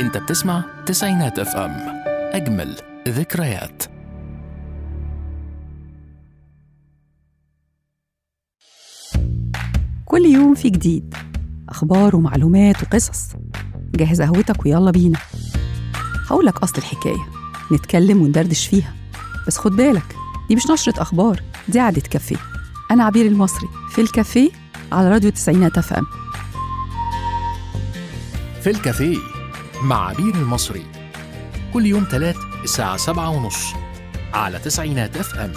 انت بتسمع تسعينات اف ام اجمل ذكريات كل يوم في جديد أخبار ومعلومات وقصص جهز قهوتك ويلا بينا هقولك أصل الحكاية نتكلم وندردش فيها بس خد بالك دي مش نشرة أخبار دي قعدة كافيه أنا عبير المصري في الكافيه على راديو تسعينات اف ام في الكافيه مع عبير المصري كل يوم تلات الساعة سبعة ونص على تسعينات اف ام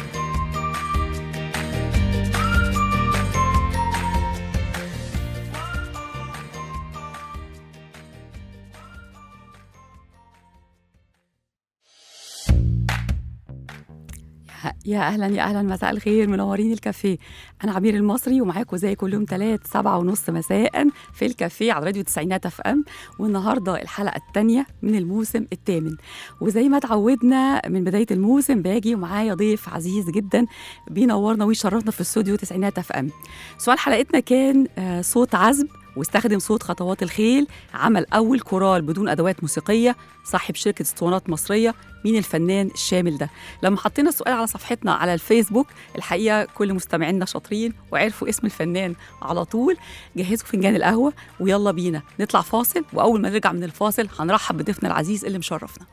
يا اهلا يا اهلا مساء الخير منورين الكافيه انا عبير المصري ومعاكم زي كل يوم تلات سبعة ونص مساء في الكافيه على راديو تسعينات اف ام والنهارده الحلقه الثانيه من الموسم الثامن وزي ما اتعودنا من بدايه الموسم باجي ومعايا ضيف عزيز جدا بينورنا ويشرفنا في استوديو تسعينات اف ام سؤال حلقتنا كان آه، صوت عزب واستخدم صوت خطوات الخيل عمل أول كورال بدون أدوات موسيقية صاحب شركة اسطوانات مصرية مين الفنان الشامل ده لما حطينا السؤال على صفحتنا على الفيسبوك الحقيقة كل مستمعينا شاطرين وعرفوا اسم الفنان على طول جهزوا فنجان القهوة ويلا بينا نطلع فاصل وأول ما نرجع من الفاصل هنرحب بضيفنا العزيز اللي مشرفنا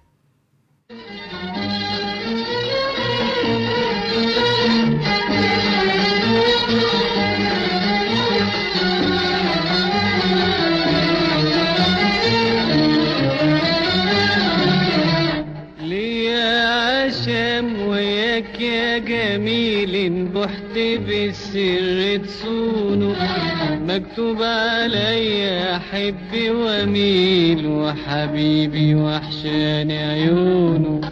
ليا عشم وياك يا جميل بحت بالسر تصونه مكتوب عليا احب واميل وحبيبي وحشاني عيونه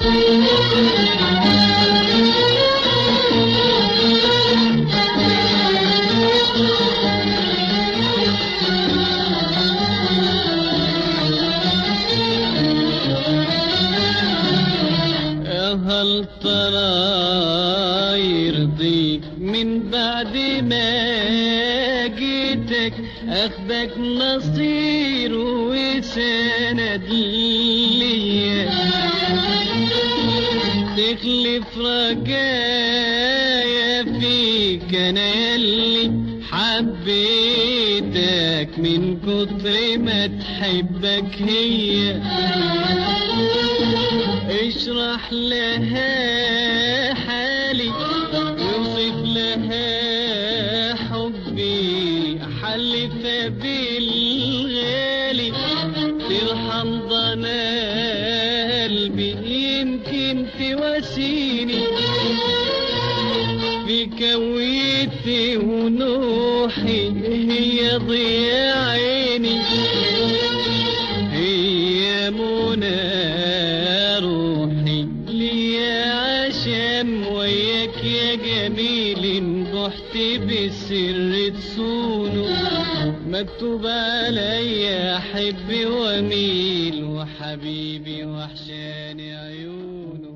يا هل ترى يرضيك من بعد ما جيتك اخدك نصير وسند ليا تخلف رجايا فيك انا يلي حبيتك من كتر ما تحبك هي اشرح لها حالي اوصف لها حبي حلف بالغالي ترحم ضنا قلبي يمكن تواسيني في كويتي ونوحي هي ضياء عيني هي منى روحي ليا عشم وياك يا جميل بحت بالسر تصونه مكتوب عليا احب واميل وحبيبي وحشاني عيونه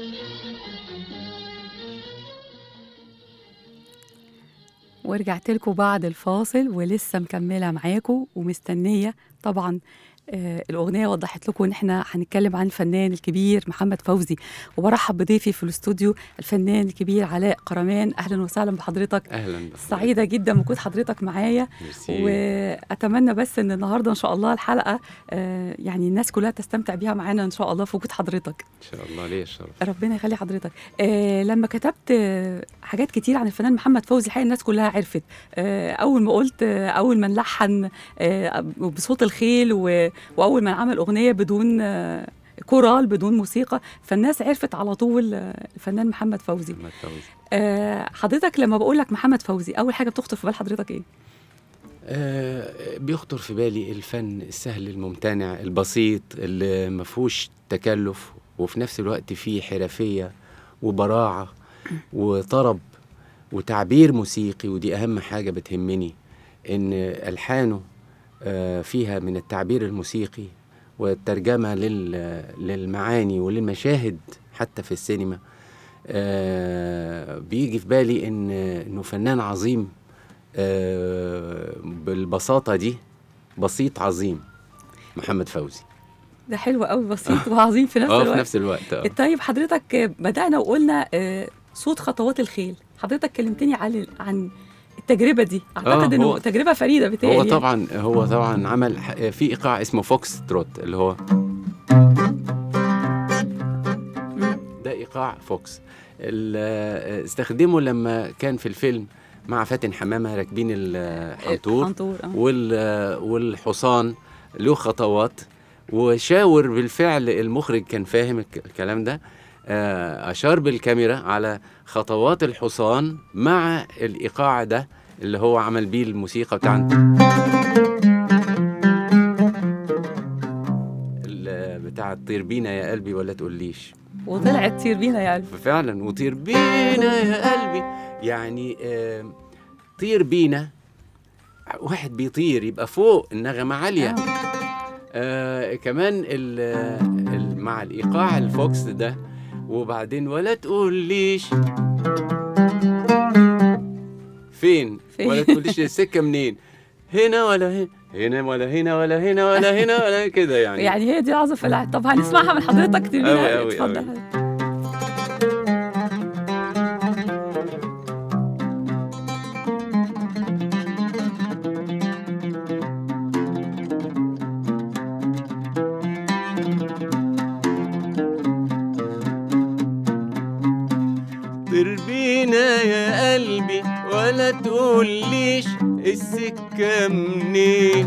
ورجعت لكم بعد الفاصل ولسه مكمله معاكم ومستنيه طبعا آه الاغنيه وضحت لكم ان احنا هنتكلم عن الفنان الكبير محمد فوزي وبرحب بضيفي في الاستوديو الفنان الكبير علاء قرمان اهلا وسهلا بحضرتك اهلا بحضرتك. سعيده جدا بوجود حضرتك معايا ميرسي. واتمنى بس ان النهارده ان شاء الله الحلقه آه يعني الناس كلها تستمتع بيها معانا ان شاء الله في وجود حضرتك ان شاء الله ليه الشرف ربنا يخلي حضرتك آه لما كتبت آه حاجات كتير عن الفنان محمد فوزي الحقيقه الناس كلها عرفت آه اول ما قلت آه اول ما نلحن آه بصوت الخيل و- واول ما عمل اغنيه بدون آه كورال بدون موسيقى فالناس عرفت على طول آه، الفنان محمد فوزي محمد فوزي آه حضرتك لما بقول لك محمد فوزي اول حاجه بتخطر في بال حضرتك ايه آه بيخطر في بالي الفن السهل الممتنع البسيط اللي ما فيهوش تكلف وفي نفس الوقت فيه حرفيه وبراعه وطرب وتعبير موسيقي ودي اهم حاجه بتهمني ان الحانه آه فيها من التعبير الموسيقي والترجمه لل- للمعاني وللمشاهد حتى في السينما آه بيجي في بالي ان انه فنان عظيم آه بالبساطه دي بسيط عظيم محمد فوزي ده حلو قوي بسيط وعظيم في نفس اه في الوقت نفس الوقت اه طيب حضرتك آه، بدأنا وقلنا آه، صوت خطوات الخيل حضرتك كلمتني عن عن التجربة دي اعتقد آه، انه هو- تجربة فريدة بتهيألي هو يعني. طبعا هو طبعا عمل ح- في ايقاع اسمه فوكس تروت اللي هو ده ايقاع فوكس ال- استخدمه لما كان في الفيلم مع فاتن حمامه راكبين الحنطور حنطور آه. وال والحصان له خطوات وشاور بالفعل المخرج كان فاهم الك- الكلام ده آه، أشار بالكاميرا على خطوات الحصان مع الإيقاع ده اللي هو عمل بيه الموسيقى بتاع ال- بتاع طير بينا يا قلبي ولا تقوليش وطلعت طير بينا يا قلبي فعلا وطير بينا يا قلبي يعني آه طير بينا واحد بيطير يبقى فوق النغمة عالية آه. آه كمان ال ال مع الإيقاع الفوكس ده وبعدين ولا تقوليش فين فين؟ ولا تقوليش السكة منين هنا ولا هنا هنا ولا هنا ولا هنا ولا هنا ولا كده يعني يعني هي دي العظمة في العهد طب هنسمعها من حضرتك طير بينا أوي، يا أوي، قلبي. أوي. اتفضل طير بينا يا قلبي ولا تقوليش السكة منين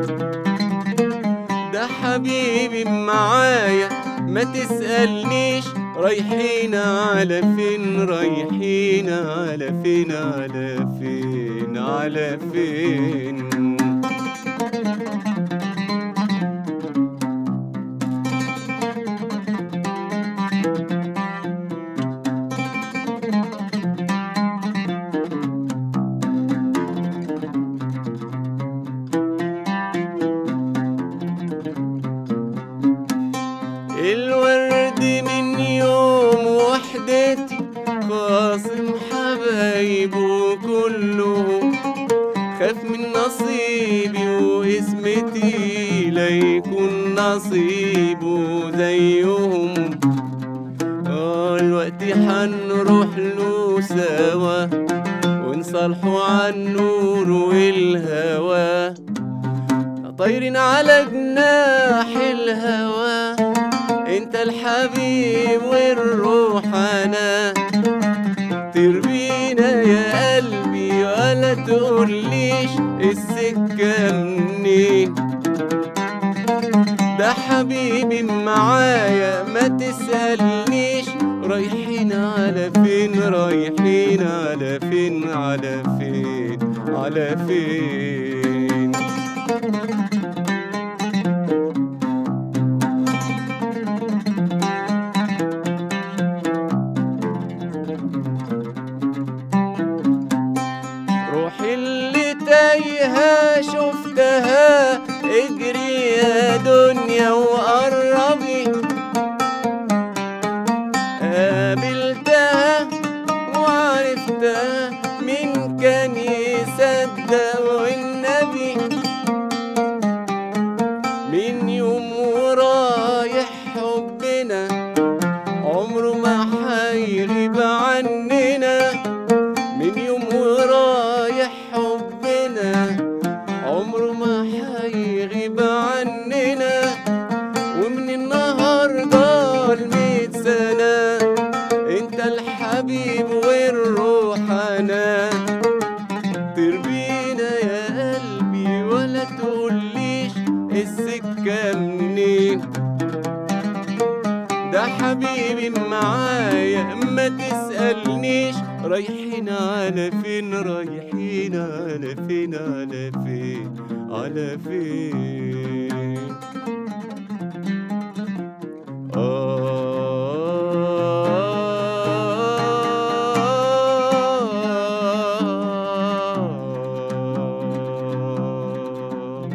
ده حبيبي معايا ما تسألنيش رايحين على فين رايحين على فين على فين على فين الورد من يوم وحدتي خاصم حبايبه كله خاف من نصيبي واسمتي لا يكون نصيبه زيهم اه الوقت حنروح له سوا ونصالحوا عن النور والهوى طايرين على جناح الهوى انت الحبيب والروح انا طير بينا يا قلبي ولا تقوليش السكة منين ده حبيبي معايا ما تسألنيش رايحين على فين رايحين على فين على فين على فين روحي اللي تايهة شفتها اجري يا دنيا وقربي قابلتها وعرفتها مين كان يصدق والنبي من يوم ورايح حبنا عمره ما حيغيب عننا من يوم ورايح حبنا عمره ما حيغيب عننا ومن النهارده الميت سنة انت الحبيب والروح انا طير بينا يا قلبي ولا تقوليش السكة منين ده حبيبي معايا ما تسألنيش رايحين على فين رايحين على فين على فين على فين آه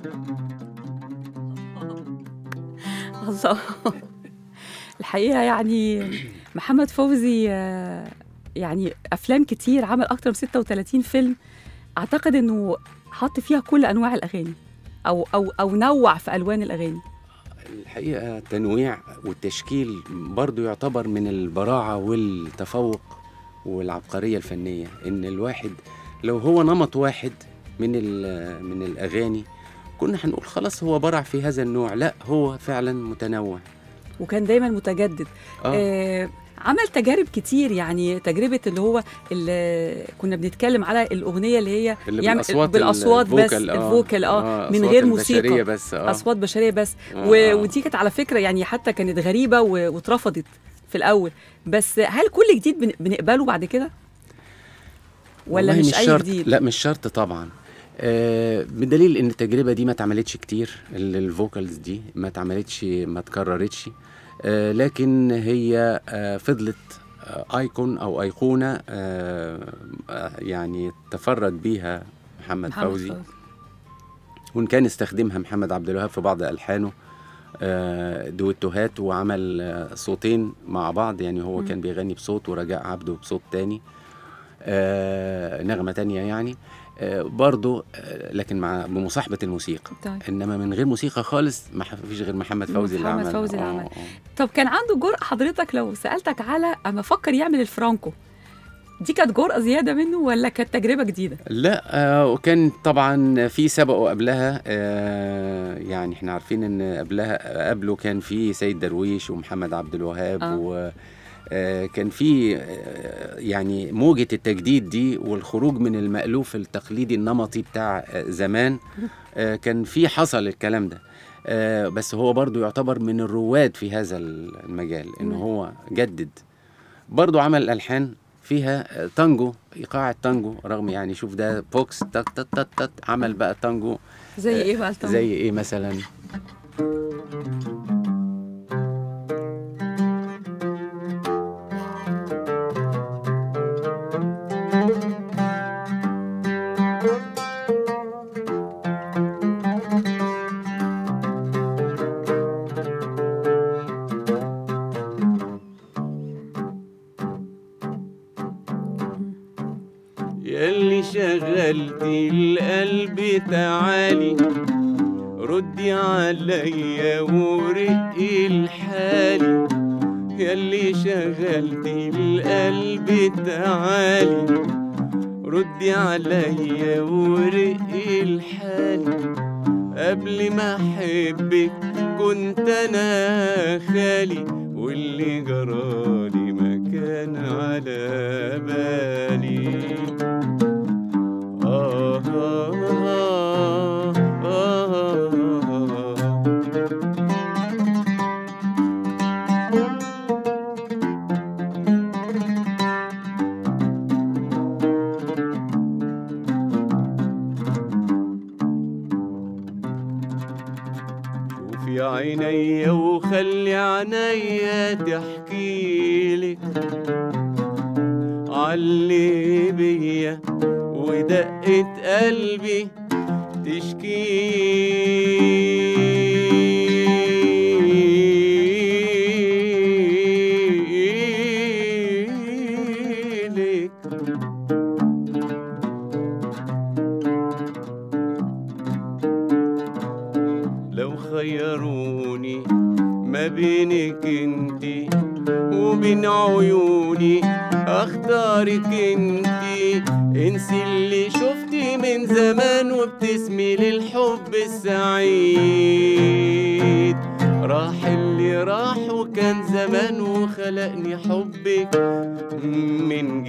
الله الحقيقة يعني محمد فوزي آه، يعني أفلام كتير عمل أكتر من 36 فيلم أعتقد إنه حط فيها كل أنواع الأغاني او او او نوع في الوان الاغاني الحقيقة تنويع والتشكيل برضو يعتبر من البراعة والتفوق والعبقرية الفنية إن الواحد لو هو نمط واحد من ال- من الأغاني كنا هنقول خلاص هو برع في هذا النوع لا هو فعلا متنوع وكان دايما متجدد آه. آه عمل تجارب كتير يعني تجربه اللي هو اللي كنا بنتكلم على الاغنيه اللي هي اللي يعمل بالأصوات بالاصوات بس الفوكال، آه. الفوكال اه من أصوات غير البشرية موسيقى بس آه. اصوات بشريه بس آه، و... آه. ودي كانت على فكره يعني حتى كانت غريبه و... واترفضت في الاول بس هل كل جديد بن... بنقبله بعد كده ولا والله مش, اي شرط جديد لا مش شرط طبعا آه بدليل ان التجربه دي ما اتعملتش كتير ال- الفوكالز دي ما اتعملتش ما اتكررتش آه لكن هي آه فضلت آه ايكون او ايقونه آه آه، يعني تفرد بيها محمد, محمد فوزي وان كان استخدمها محمد عبد الوهاب في بعض الحانه آه، دويتوهات وعمل آه، صوتين مع بعض يعني هو مم. كان بيغني بصوت ورجاء عبده بصوت تاني آه، نغمة تانية يعني آه، برضو آه، لكن مع بمصاحبة الموسيقى طيب. انما من غير موسيقى خالص ما فيش غير محمد فوزي اللي محمد عمل فوزي اللي آه، عمل. آه. طب كان عنده جرأة حضرتك لو سألتك على أما فكر يعمل الفرانكو دي كانت جرأة زيادة منه ولا كانت تجربة جديدة؟ لا آه وكان طبعا في سبقه قبلها آه يعني احنا عارفين ان قبلها قبله كان في سيد درويش ومحمد عبد الوهاب آه. و آه، كان في آه، يعني موجة التجديد دي والخروج من المألوف التقليدي النمطي بتاع آه، زمان آه، كان في حصل الكلام ده آه، بس هو برضو يعتبر من الرواد في هذا المجال ان مم. هو جدد برضو عمل ألحان فيها آه، تانجو ايقاع التانجو رغم يعني شوف ده بوكس تك تك تك تك عمل بقى تانجو زي إيه بقى التانجو؟ زي ايه مثلا ياللي شغلتي القلب تعالي ردي عليا ورقي الحالي ياللي شغلتي القلب تعالي ردي عليا ورقي الحالي قبل ما احبك كنت انا خالي واللي جرالي ما كان على بالي آه آه آه آه شوفي عينيا وخلي عينيا تحكيلك علي بيا ودقة قلبي تشكيلك لو خيروني ما بينك انتي وبين عيوني اختارك انتي انسي اللي شفتي من زمان وابتسمي للحب السعيد راح اللي راح وكان زمان وخلقني حبك من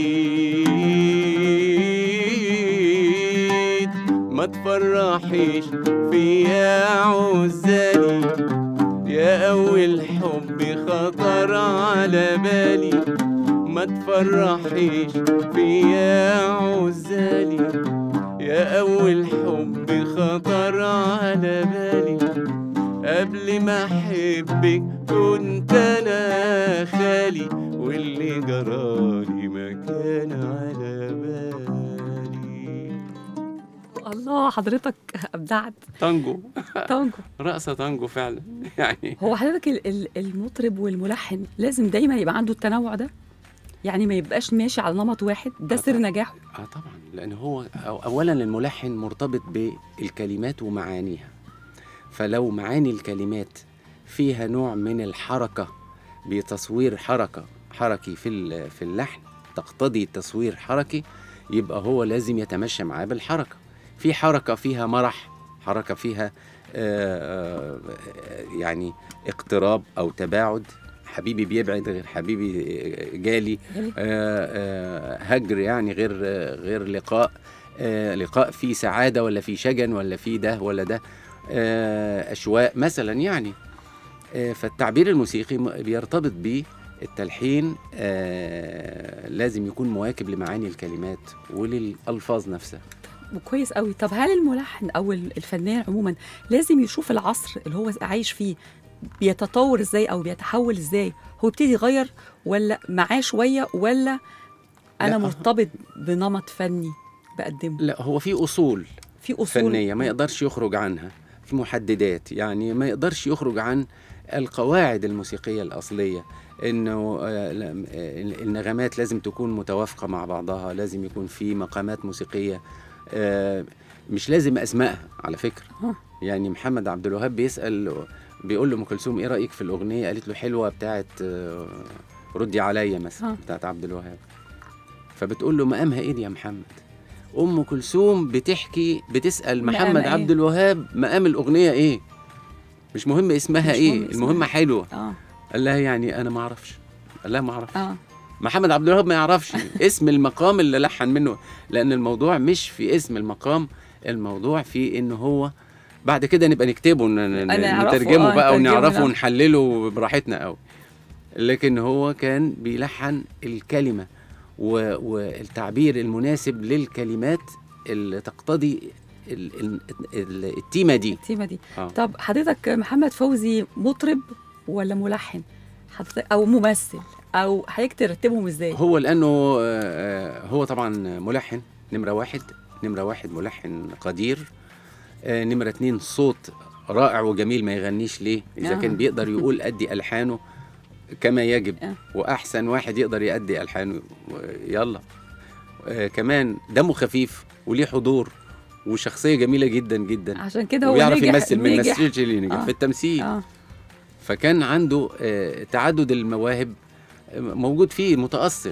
جديد ما تفرحيش فيا عزالي يا أول حب خطر على بالي ما تفرحيش فيا عزالي يا أول حب خطر على بالي قبل ما أحبك كنت أنا خالي واللي جرالي ما كان على بالي الله حضرتك أبدعت تانجو تانجو رقصة تانجو فعلا يعني هو حضرتك ال- ال- المطرب والملحن لازم دايما يبقى عنده التنوع ده يعني ما يبقاش ماشي على نمط واحد ده آه سر طبعاً. نجاحه اه طبعا لان هو أو اولا الملحن مرتبط بالكلمات ومعانيها فلو معاني الكلمات فيها نوع من الحركه بتصوير حركه حركي في ال- في اللحن تقتضي تصوير حركي يبقى هو لازم يتمشى معاه بالحركه في حركه فيها مرح حركه فيها آه، آه، يعني اقتراب او تباعد حبيبي بيبعد غير حبيبي جالي آه، آه، هجر يعني غير آه، غير لقاء آه، لقاء فيه سعادة ولا فيه شجن ولا فيه ده ولا ده آه، أشواق مثلا يعني آه، فالتعبير الموسيقي م- بيرتبط بيه التلحين آه، لازم يكون مواكب لمعاني الكلمات وللألفاظ نفسها كويس قوي طب هل الملحن او ال- الفنان عموما لازم يشوف العصر اللي هو عايش فيه بيتطور ازاي او بيتحول ازاي هو يبتدي يغير ولا معاه شويه ولا انا لا، مرتبط بنمط فني بقدمه لا هو في أصول في اصول فنية ما يقدرش يخرج عنها في محددات يعني ما يقدرش يخرج عن القواعد الموسيقية الأصلية إنه آه، لا- آه، النغمات لازم تكون متوافقة مع بعضها لازم يكون في مقامات موسيقية آه، مش لازم أسمائها على فكرة آه. يعني محمد عبد الوهاب بيسأل بيقول لأم كلثوم إيه رأيك في الأغنية قالت له حلوة بتاعت آه، ردي عليا مثلا آه. بتاعت عبد الوهاب فبتقول له مقامها إيه دي يا محمد ام كلثوم بتحكي بتسال مقام محمد إيه؟ عبد الوهاب مقام الاغنيه ايه مش مهم اسمها مش ايه مهم اسمها. المهم حلوه اه قال لها يعني انا ما اعرفش قال لها ما اعرفش اه محمد عبد الوهاب ما يعرفش اسم المقام اللي لحن منه لان الموضوع مش في اسم المقام الموضوع في ان هو بعد كده نبقى نكتبه ن- ن- أنا أعرفه، نترجمه آه، بقى نترجمه، ونعرفه نعم. ونحلله براحتنا قوي لكن هو كان بيلحن الكلمه و- والتعبير المناسب للكلمات اللي تقتضي ال- ال- ال- التيمه دي التيمه دي آه. طب حضرتك محمد فوزي مطرب ولا ملحن حضرتك او ممثل او حضرتك ترتبهم ازاي هو لانه آه، آه، هو طبعا ملحن نمره واحد نمره واحد ملحن قدير آه، نمره اتنين صوت رائع وجميل ما يغنيش ليه اذا آه. كان بيقدر يقول ادي الحانه كما يجب آه. واحسن واحد يقدر يأدي الحانه يلا آه، كمان دمه خفيف وليه حضور وشخصيه جميله جدا جدا عشان كده هو ويعرف نجح يمثل من نجح نسيج اللي نجح آه. في التمثيل اه فكان عنده آه، تعدد المواهب آه، موجود فيه متأصل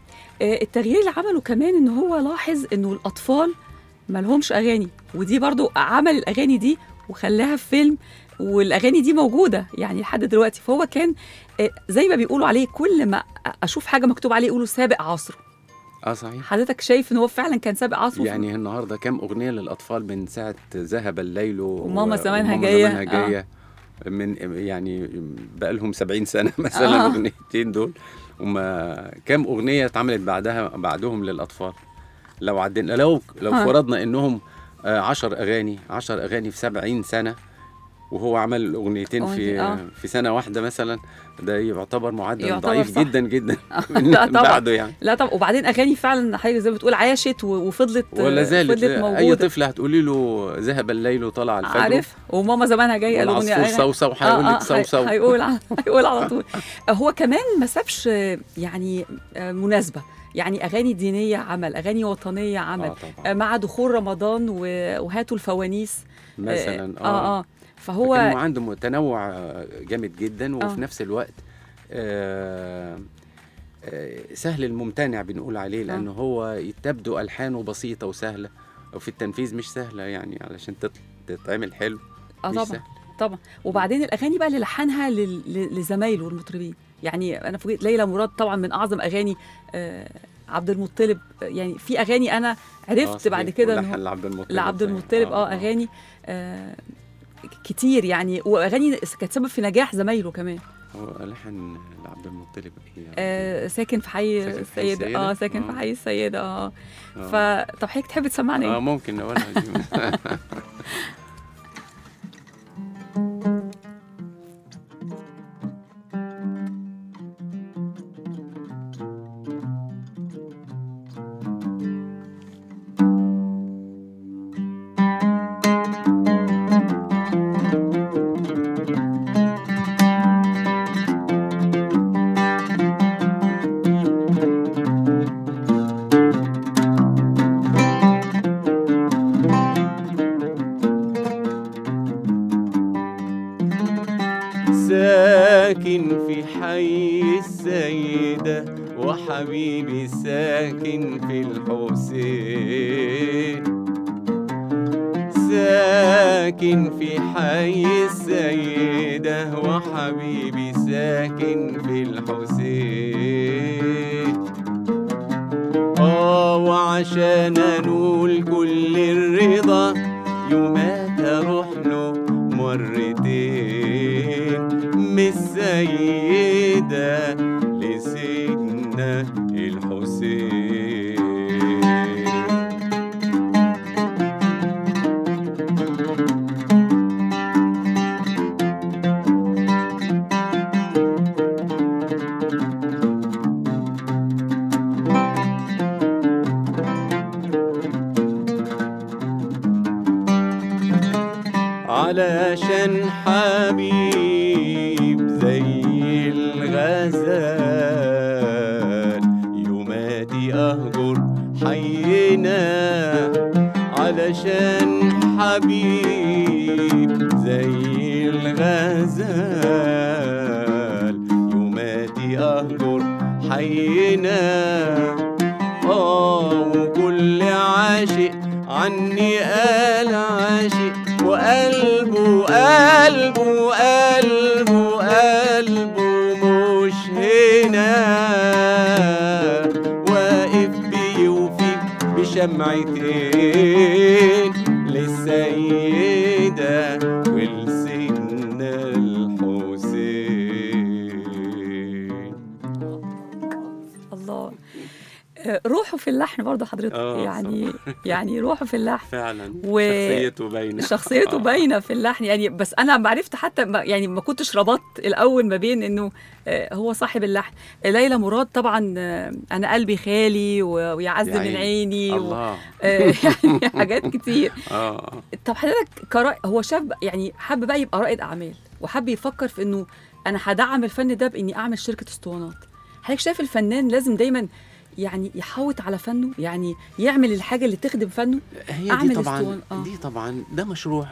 آه، التغيير اللي عمله كمان ان هو لاحظ انه الاطفال ما لهمش اغاني ودي برضو عمل الاغاني دي وخلاها في فيلم والاغاني دي موجوده يعني لحد دلوقتي فهو كان آه، زي ما بيقولوا عليه كل ما اشوف حاجه مكتوب عليه يقولوا سابق عصره اه صحيح حضرتك شايف ان هو فعلا كان سابق عصره في- يعني النهارده كام اغنيه للاطفال من ساعه ذهب الليل و- وماما زمانها وماما جاية. زمانها جايه من يعني بقى لهم 70 سنه مثلا آه. الاغنيتين دول وما كام اغنيه اتعملت بعدها بعدهم للاطفال لو عدينا لو لو آه. فرضنا انهم 10 اغاني 10 اغاني في 70 سنه وهو عمل اغنيتين في آه. في سنه واحده مثلا ده يعتبر معدل يعتبر ضعيف صح. جدا جدا من لا طبعا بعده يعني لا طب وبعدين اغاني فعلا حاجه زي ما بتقول عاشت و- وفضلت ولا زالت فضلت اي موجوده طفل هتقولي له ذهب الليل وطلع الفجر عارف وماما زمانها جايه والعصفور صوصو هيقول لك صوصو هيقول على هيقول على طول هو كمان ما سابش آه، يعني آه، مناسبه يعني اغاني دينيه عمل اغاني وطنيه عمل اه آه، طبعا مع دخول رمضان و- وهاتوا الفوانيس مثلا اه اه فهو فكان عنده تنوع آه، جامد جدا وفي آه. نفس الوقت آه، آه، سهل الممتنع بنقول عليه لانه هو تبدو الحانه بسيطه وسهله وفي التنفيذ مش سهله يعني علشان تط- تتعمل حلو اه مش طبعا سهل. طبعا وبعدين الاغاني بقى اللي لحنها لل- ل- لزمايله المطربين يعني انا فوجئت ليلى مراد طبعا من اعظم اغاني آه، عبد المطلب يعني في اغاني انا آه، عرفت صحيح. بعد كده إن ولحن هو- لعبد المطلب لعبد صحيح. المطلب اه اغاني آه كتير يعني واغاني كانت سبب في نجاح زمايله كمان هو لحن لعبد المطلب ايه آه ساكن في حي ساكن في حي السيدة اه السيدة؟ ساكن في آه. حي السيدة اه آه. فطب حضرتك تحب تسمعنا اه ايه؟ ممكن نقولها دي ساكن في حي السيدة وحبيبي ساكن في الحسين ساكن في حي السيدة وحبيبي ساكن في الحسين آه وعشان أنول كل الرضا يومات أروح له مرتين من السيدة لسيدنا الحسين علشان حبيب زي الغزال يوماتي أهجر حينا علشان حبيب زي الغزال يوماتي أهجر حينا آه وكل عاشق عني قال عاشق وقلبه قلبه قلبه قلبه مش هنا واقف بيوفي بشمعتين للسيدة ولسيدنا الحسين الله آه، روحه في اللحن برضه حضرتك آه، يعني يعني روحه في اللحن فعلا و- شخصيته باينة شخصيته آه. باينه في اللحن يعني بس انا ما عرفت حتى ما يعني ما كنتش ربطت الاول ما بين انه آه، هو صاحب اللحن ليلى مراد طبعا آه، انا قلبي خالي و- ويعز يا من عيني. عيني و- الله آه، يعني حاجات كتير اه طب حضرتك كرا... هو شاب يعني حب بقى يبقى رائد اعمال وحب يفكر في انه انا هدعم الفن ده باني اعمل شركه اسطوانات حضرتك شايف الفنان لازم دايما يعني يحوط على فنه يعني يعمل الحاجه اللي تخدم فنه هي أعمل دي طبعا اسطوانة، آه. دي طبعا ده مشروع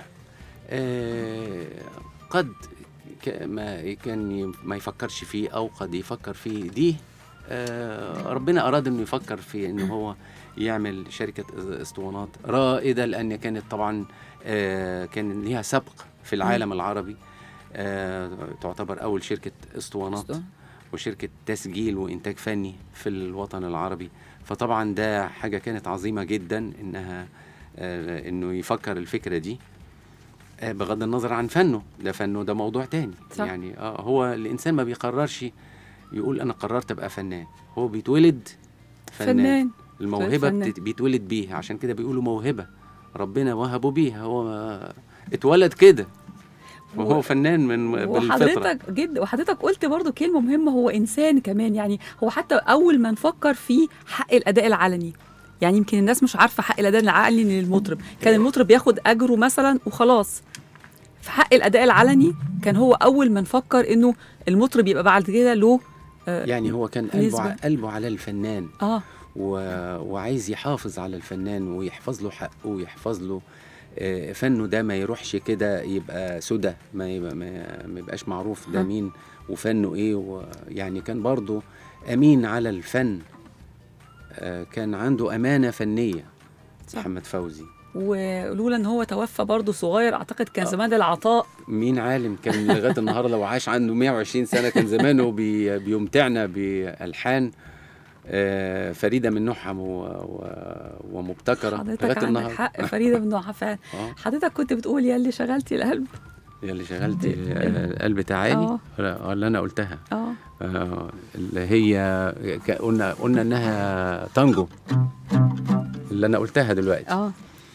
آه قد ك- ما كان ي- ما يفكرش فيه او قد يفكر فيه دي آه ربنا اراد انه يفكر في انه هو يعمل شركه اسطوانات رائده لان كانت طبعا آه كان ليها سبق في العالم العربي آه تعتبر اول شركه اسطوانات وشركة تسجيل وإنتاج فني في الوطن العربي فطبعا ده حاجة كانت عظيمة جدا إنها آه إنه يفكر الفكرة دي آه بغض النظر عن فنه ده فنه ده موضوع تاني صح. يعني آه هو الإنسان ما بيقررش يقول أنا قررت أبقى فنان هو بيتولد فنان, فنان الموهبة فنان. بتت- بيتولد بيها عشان كده بيقولوا موهبة ربنا وهبه بيها هو ما- اتولد كده وهو فنان من بالفطرة وحضرتك جد وحضرتك قلت برضو كلمه مهمه هو انسان كمان يعني هو حتى اول ما نفكر في حق الاداء العلني يعني يمكن الناس مش عارفه حق الاداء العلني للمطرب كان المطرب بياخد اجره مثلا وخلاص في حق الاداء العلني كان هو اول ما نفكر انه المطرب يبقى بعد كده له آه، يعني هو كان قلبه نسبة. ع- قلبه على الفنان اه و... وعايز يحافظ على الفنان ويحفظ له حقه ويحفظ له آه، فنه ده ما يروحش كده يبقى سدى ما, يبقى ما, ما يبقاش معروف ده ها. مين وفنه ايه ويعني كان برضه امين على الفن آه، كان عنده امانه فنيه صح. محمد فوزي ولولا ان هو توفى برضه صغير اعتقد كان آه. زمان العطاء مين عالم كان لغايه النهارده لو عاش عنده 120 سنه كان زمانه بي بيمتعنا بالحان آه، فريده من نوعها و- و- ومبتكره حضرتك لغايه عندك النهارده حق فريده من نوعها فعلا اه حضرتك كنت بتقول يا اللي شغلتي القلب هي اللي شغلت القلب تعالي آه. ولا ولا انا قلتها اه آه، اللي هي ك- قلنا قلنا انها تانجو اللي انا قلتها دلوقتي اه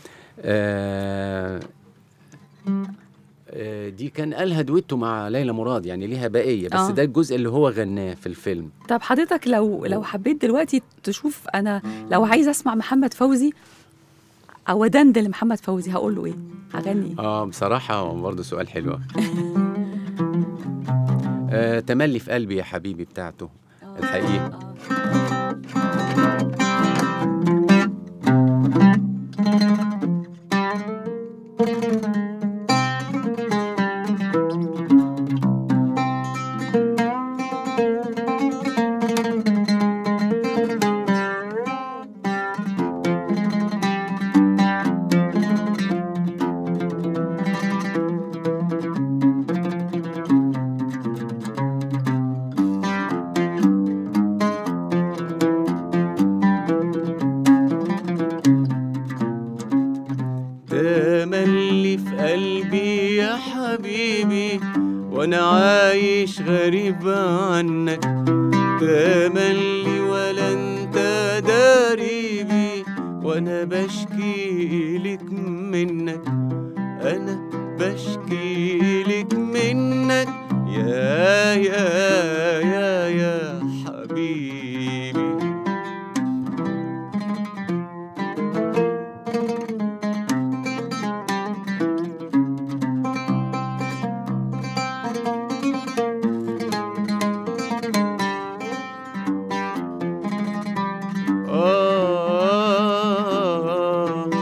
آه، آه، دي كان قالها دويتو مع ليلى مراد يعني ليها بقيه بس آه. ده الجزء اللي هو غناه في الفيلم طب حضرتك لو لو حبيت دلوقتي تشوف انا لو عايز اسمع محمد فوزي او ادندن لمحمد فوزي هقول له ايه؟ هغني ايه؟ اه بصراحه برضه سؤال حلو آه، تملي في قلبي يا حبيبي بتاعته الحقيقه تملي في قلبي يا حبيبي وانا عايش غريب عنك تملي ولا انت داريبي وانا بشكي لك منك انا بشكي لك منك يا يا يا يا حبيبي آه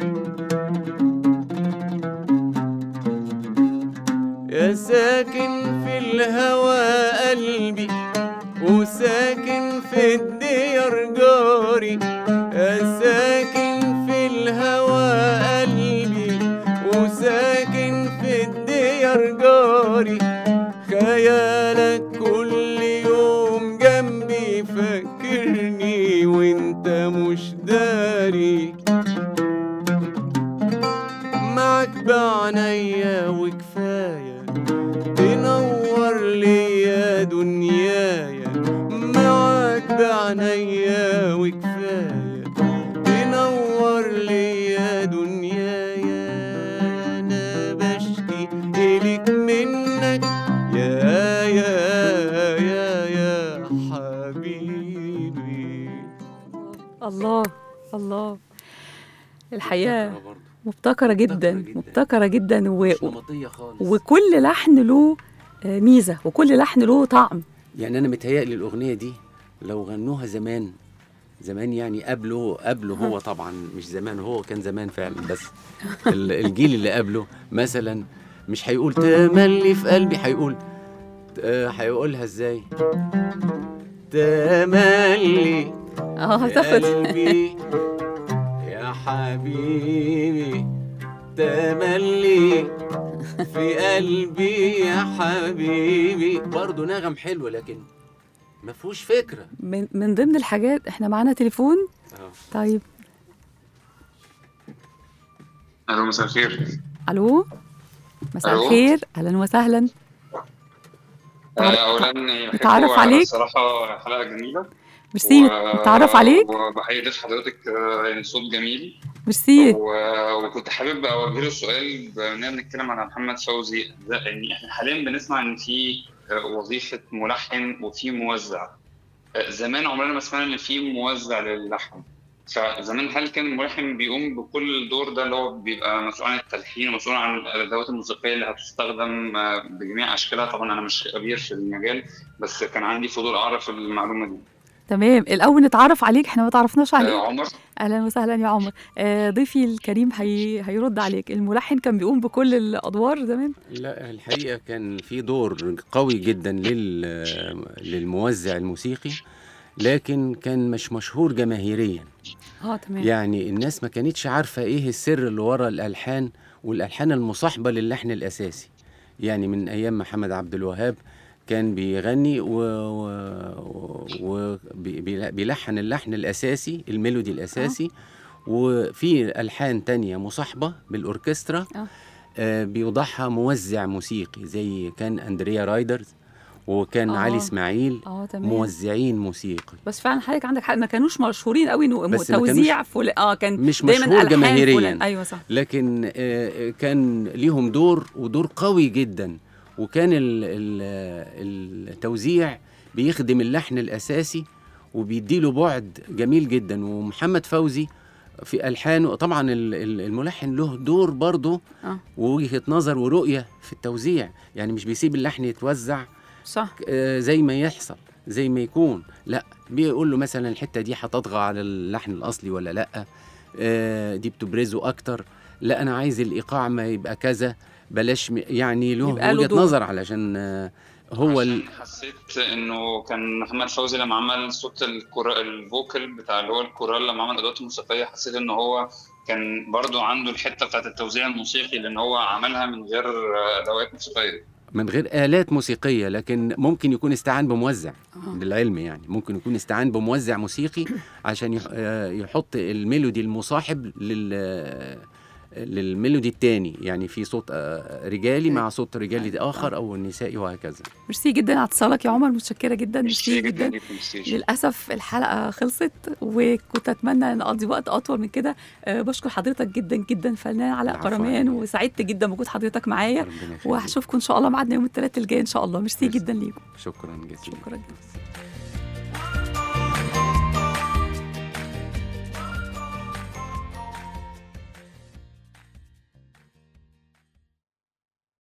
يا ساكن في الهوى قلبي وساكن في الديار جاري يا ساكن في الهوى قلبي وساكن في الديار جاري خيالك كل يوم جنبي فكرني وانت مش داري معك بعنايا وكفاية تنور ليا دنيايا معك بعنايا وكفاية تنور ليا دنيايا أنا بشكي إليك منك يا يا يا يا حبيبي الله الله الحقيقه مبتكرة برضه. مبتكره جدا جداً. مبتكره جدا و... مش نمطية خالص وكل لحن له آه، ميزه وكل لحن له طعم يعني انا متهيألي الاغنيه دي لو غنوها زمان زمان يعني قبله قبله هو طبعا مش زمان هو كان زمان فعلا بس ال- الجيل اللي قبله مثلا مش هيقول تملي في قلبي هيقول آه، هيقولها ازاي تملي اه في هتاخد قلبي يا حبيبي تملي في قلبي يا حبيبي برضه نغم حلو لكن ما فيهوش فكره من من ضمن الحاجات احنا معانا تليفون آه. طيب الو مساء الخير الو مساء ألو. الخير اهلا وسهلا تعرف- آه، اولا يعني نتعرف بحب عليك. الصراحه حلقه جميله ميرسي نتعرف عليك وبحيي ضيف حضرتك آه، يعني صوت جميل ميرسي و- وكنت حابب اوجه له سؤال بما اننا بنتكلم على محمد فوزي ده يعني احنا حاليا بنسمع ان في آه، وظيفه ملحن وفي موزع آه، زمان عمرنا ما سمعنا ان في موزع للحن فزمان هل كان الملحن بيقوم بكل الدور ده اللي هو بيبقى مسؤول عن التلحين ومسؤول عن الادوات الموسيقيه اللي هتستخدم آه، بجميع اشكالها طبعا انا مش خبير في المجال بس كان عندي فضول اعرف المعلومه دي تمام الاول نتعرف عليك احنا ما تعرفناش عليك آه، عمر اهلا وسهلا يا عمر آه ضيفي الكريم هي... هيرد عليك الملحن كان بيقوم بكل الادوار زمان لا الحقيقه كان في دور قوي جدا لل للموزع الموسيقي لكن كان مش مشهور جماهيريا اه تمام يعني الناس ما كانتش عارفة ايه السر اللي ورا الألحان والألحان المصاحبة للحن الأساسي يعني من أيام محمد عبد الوهاب كان بيغني و... و... و... بي- بي- بيلحن اللحن الأساسي الميلودي الأساسي وفي ألحان تانية مصاحبة بالأوركسترا آه. آه بيوضعها موزع موسيقي زي كان أندريا رايدرز وكان آه. علي إسماعيل اه تمام موزعين موسيقي بس فعلا حضرتك عندك حق ما كانوش مشهورين قوي انه بس ما توزيع فل... اه كان مش دايما مشهور ألحان جماهيرياً. فلان. ايوه صح لكن آه، كان ليهم دور ودور قوي جدا وكان ال- ال- التوزيع بيخدم اللحن الأساسي وبيديله بعد جميل جدا ومحمد فوزي في ألحانه طبعا ال- ال- الملحن له دور برضه اه ووجهة نظر ورؤية في التوزيع يعني مش بيسيب اللحن يتوزع صح آه، زي ما يحصل زي ما يكون لا بيقول له مثلا الحته دي هتطغى على اللحن الاصلي ولا لا آه، دي بتبرزه اكتر لا انا عايز الايقاع ما يبقى كذا بلاش م- يعني له يبقى له وجهه دور. نظر علشان آه، هو ال... عشان حسيت انه كان محمد فوزي لما عمل صوت الكورا الفوكل بتاع اللي هو الكورال لما عمل الادوات الموسيقيه حسيت ان هو كان برضو عنده الحته بتاعت التوزيع الموسيقي لان هو عملها من غير ادوات موسيقيه من غير آلات موسيقية لكن ممكن يكون استعان بموزع آه. للعلم يعني ممكن يكون استعان بموزع موسيقي عشان يح- آه، يحط الميلودي المصاحب لل للميلودي التاني يعني في صوت آه، رجالي مع صوت رجالي أيوة. اخر او نسائي وهكذا ميرسي جدا على اتصالك يا عمر متشكره جدا ميرسي ميرسي جدا ليكم ميرسي. للاسف الحلقه خلصت وكنت اتمنى نقضي وقت اطول من كده أه بشكر حضرتك جدا جدا فنان علاء العفو قرمان عليك. وسعدت جدا بوجود حضرتك معايا ربنا يخليك. وهشوفكم ان شاء الله ميعادنا يوم الثلاث الجاي ان شاء الله ميرسي ميرسي. جدا ليكم شكرا جزيلا شكرا جدا